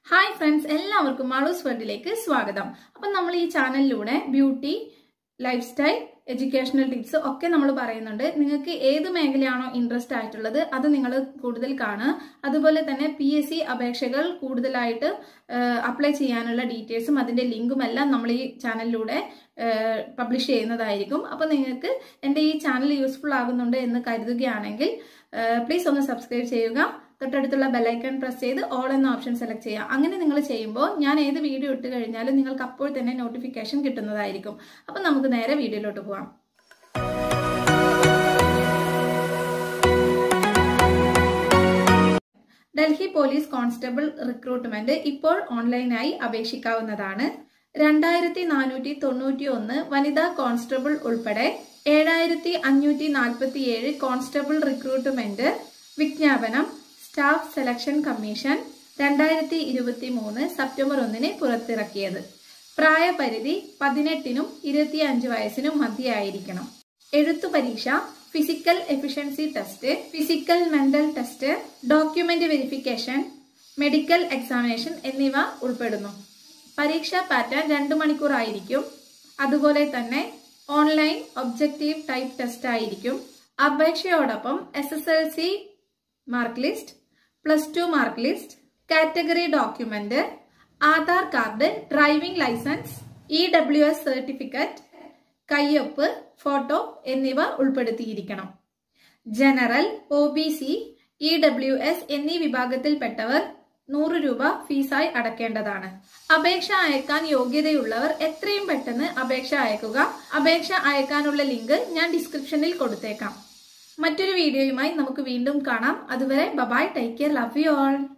hi friends എല്ലാവർക്കും മാളൂസ് വേൾഡിലേക്ക് സ്വാഗതം അപ്പം നമ്മൾ ഈ ചാനലിലൂടെ beauty lifestyle educational tips ഒക്കെ നമ്മൾ പറയുന്നുണ്ട് നിങ്ങൾക്ക് ഏത് മേഖലയാണോ ഇൻട്രസ്റ്റ് ആയിട്ടുള്ളത് അത് നിങ്ങൾ കൂടുതൽ കാണുക അതുപോലെ തന്നെ പി എസ് സി അപേക്ഷകൾ കൂടുതലായിട്ട് അപ്ലൈ ചെയ്യാനുള്ള ഡീറ്റെയിൽസും അതിന്റെ ലിങ്കും എല്ലാം നമ്മൾ ഈ ചാനലിലൂടെ പബ്ലിഷ് ചെയ്യുന്നതായിരിക്കും അപ്പോൾ നിങ്ങൾക്ക് എൻ്റെ ഈ ചാനൽ യൂസ്ഫുൾ ആകുന്നുണ്ട് എന്ന് കരുതുകയാണെങ്കിൽ പ്ലീസ് ഒന്ന് സബ്സ്ക്രൈബ് ചെയ്യുക തൊട്ടടുത്തുള്ള ബെല്ലൈക്കൺ പ്രസ് ചെയ്ത് ഓൾ എന്ന ഓപ്ഷൻ സെലക്ട് ചെയ്യുക അങ്ങനെ നിങ്ങൾ ചെയ്യുമ്പോൾ ഞാൻ ഏത് വീഡിയോ ഇട്ട് കഴിഞ്ഞാലും നിങ്ങൾക്ക് അപ്പോൾ തന്നെ നോട്ടിഫിക്കേഷൻ കിട്ടുന്നതായിരിക്കും അപ്പം നമുക്ക് നേരെ വീഡിയോയിലോട്ട് പോകാം ഡൽഹി പോലീസ് കോൺസ്റ്റബിൾ റിക്രൂട്ട്മെന്റ് ഇപ്പോൾ ഓൺലൈനായി അപേക്ഷിക്കാവുന്നതാണ് രണ്ടായിരത്തി നാനൂറ്റി തൊണ്ണൂറ്റി ഒന്ന് വനിതാ കോൺസ്റ്റബിൾ ഉൾപ്പെടെ ഏഴായിരത്തി അഞ്ഞൂറ്റി നാൽപ്പത്തി ഏഴ് കോൺസ്റ്റബിൾ റിക്രൂട്ട്മെന്റ് വിജ്ഞാപനം സ്റ്റാഫ് സെലക്ഷൻ കമ്മീഷൻ രണ്ടായിരത്തി ഇരുപത്തി മൂന്ന് സെപ്റ്റംബർ ഒന്നിന് പുറത്തിറക്കിയത് പ്രായപരിധി പതിനെട്ടിനും ഇരുപത്തി അഞ്ച് വയസ്സിനും മധ്യയായിരിക്കണം എഴുത്തു പരീക്ഷ physical efficiency test physical mental test document verification medical examination എന്നിവ ഉൾപ്പെടുന്നു പരീക്ഷാ പാറ്റേൺ രണ്ട് മണിക്കൂർ ആയിരിക്കും അതുപോലെ തന്നെ ഓൺലൈൻ ഒബ്ജക്റ്റീവ് ടൈപ്പ് ടെസ്റ്റ് ആയിരിക്കും അപേക്ഷയോടൊപ്പം S S L C mark list plus two mark list category document Aadhaar card driving licence E W S certificate കയ്യൊപ്പ് ഫോട്ടോ എന്നിവ ഉൾപ്പെടുത്തിയിരിക്കണം general O B C E W S എന്നീ വിഭാഗത്തിൽപ്പെട്ടവർ നൂറ് രൂപ ഫീസായി അടക്കേണ്ടതാണ് അപേക്ഷ അയക്കാൻ യോഗ്യതയുള്ളവർ എത്രയും പെട്ടെന്ന് അപേക്ഷ അയക്കുക അപേക്ഷ അയക്കാനുള്ള ലിങ്ക് ഞാൻ ഡിസ്ക്രിപ്ഷനിൽ കൊടുത്തേക്കാം മറ്റൊരു വീഡിയോയുമായി നമുക്ക് വീണ്ടും കാണാം അതുവരെ bye bye take care love you all